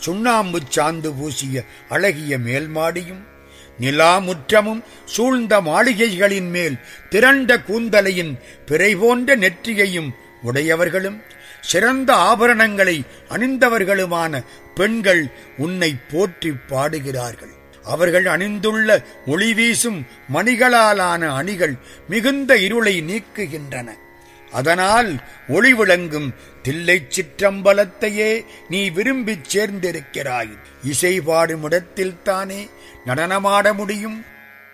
சுண்ணாம்பு சாந்து பூசிய அழகிய மேல்மாடியும் நிலா முற்றமும் சூழ்ந்த மாளிகைகளின் மேல் திரண்ட கூந்தலையின் பிறை போன்ற நெற்றியையும் உடையவர்களும் சிறந்த ஆபரணங்களை அணிந்தவர்களுமான பெண்கள் உன்னை போற்றி பாடுகிறார்கள் அவர்கள் அணிந்துள்ள ஒளி வீசும் மணிகளாலான அணிகள் மிகுந்த இருளை நீக்குகின்றன அதனால் ஒளி விளங்கும் தில்லைச் சிற்றம்பலத்தையே நீ விரும்பிச் சேர்ந்திருக்கிறாய் இசை பாடும் இடத்தில் தானே நடனமாட முடியும்